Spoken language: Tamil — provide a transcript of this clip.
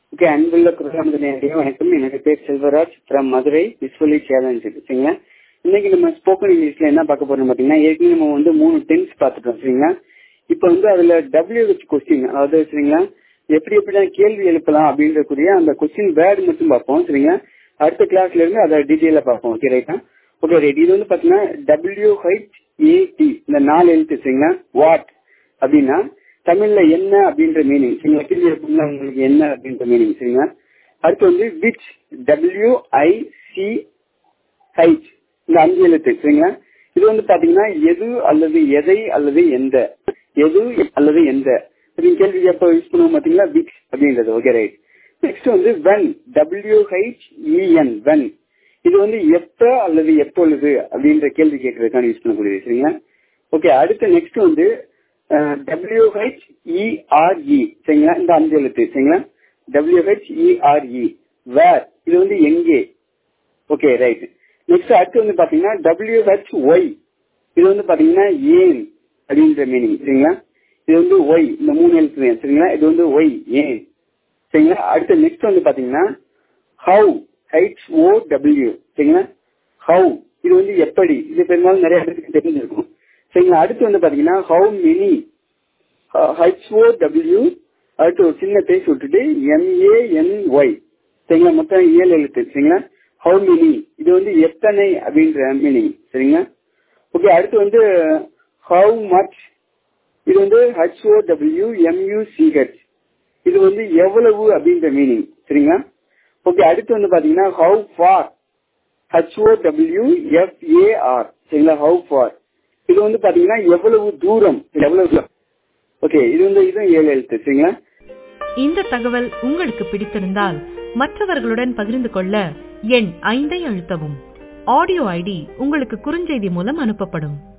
ஓகே அன்புள்ள குரலாமது நேரடியாக வணக்கம் எனக்கு பேர் செல்வராஜ் ஃப்ரம் மதுரை விஸ்வலி சேலஞ்ச் சரிங்களா இன்னைக்கு நம்ம ஸ்போக்கன் இங்கிலீஷ்ல என்ன பார்க்க போறோம் பாத்தீங்கன்னா ஏற்கனவே நம்ம வந்து மூணு டென்ஸ் பார்த்துட்டோம் சரிங்களா இப்போ வந்து அதுல டபிள்யூ வச்சு கொஸ்டின் அதாவது சரிங்களா எப்படி எப்படிலாம் கேள்வி எழுப்பலாம் அப்படின்றக்கூடிய அந்த கொஸ்டின் வேர்டு மட்டும் பார்ப்போம் சரிங்களா அடுத்த கிளாஸ்ல இருந்து அதை டீட்டெயிலா பார்ப்போம் ஓகே ரைட்டா ஓகே ரைட் இது வந்து பாத்தீங்கன்னா டபிள்யூ ஹைச் ஏடி இந்த நாலு எழுத்து சரிங்களா வாட் அப்படின்னா தமிழ்ல என்ன அப்படின்ற மீனிங் சரிங்களா கேள்வி எழுப்புங்களா உங்களுக்கு என்ன அப்படின்ற மீனிங் சரிங்களா அடுத்து வந்து which W I C H இந்த அஞ்சு எழுத்து சரிங்களா இது வந்து பாத்தீங்கன்னா எது அல்லது எதை அல்லது எந்த எது அல்லது எந்த நீங்க கேள்வி எப்ப யூஸ் பண்ணுவோம் பாத்தீங்களா விச் அப்படின்றது ஓகே ரைட் நெக்ஸ்ட் வந்து when W H E N when இது வந்து எப்ப அல்லது எப்பொழுது அப்படின்ற கேள்வி கேட்கறதுக்கான யூஸ் பண்ணக்கூடியது சரிங்களா ஓகே அடுத்து நெக்ஸ்ட் வந்து டபிள்யூஹெச் இஆர்இ சரிங்களா இந்த அஞ்சு எழுத்து சரிங்களா டபிள்யூஹெச் இஆர்இ வேர் இது வந்து எங்கே ஓகே ரைட் நெக்ஸ்ட் அடுத்து வந்து பாத்தீங்கன்னா டபிள்யூஹெச் ஒய் இது வந்து பாத்தீங்கன்னா ஏன் அப்படின்ற மீனிங் சரிங்களா இது வந்து ஒய் இந்த மூணு எழுத்து சரிங்களா இது வந்து ஒய் ஏன் சரிங்களா அடுத்து நெக்ஸ்ட் வந்து பாத்தீங்கன்னா ஹவு ஹைச் ஓ டபிள்யூ சரிங்களா ஹவு இது வந்து எப்படி இது பெரும்பாலும் நிறைய பேருக்கு தெரிஞ்சிருக்கும் சரிங்களா அடுத்து வந்து பாத்தீங்கன்னா ஹவு மெனி ஹெச்ஓ டபிள்யூ அடுத்து ஒரு சின்ன பேசி விட்டுட்டு எம்ஏஎன் ஒய் சரிங்களா மொத்தம் ஏழு எழுத்து சரிங்களா ஹவு மெனி இது வந்து எத்தனை அப்படின்ற மீனிங் சரிங்களா ஓகே அடுத்து வந்து ஹவு மச் இது வந்து ஹெச்ஓ டபிள்யூ எம்யூ சிஹெச் இது வந்து எவ்வளவு அப்படின்ற மீனிங் சரிங்களா ஓகே அடுத்து வந்து பாத்தீங்கன்னா how far H O W F A R சரிங்களா ஹவு ஃபார் இது வந்து பாத்தீங்கன்னா எவ்வளவு தூரம் எவ்வளவு ஓகே இது வந்து இதுவும் ஏழு எழுத்து சரிங்களா இந்த தகவல் உங்களுக்கு பிடித்திருந்தால் மற்றவர்களுடன் பகிர்ந்து கொள்ள எண் ஐந்தை அழுத்தவும் ஆடியோ ஐடி உங்களுக்கு குறுஞ்செய்தி மூலம் அனுப்பப்படும்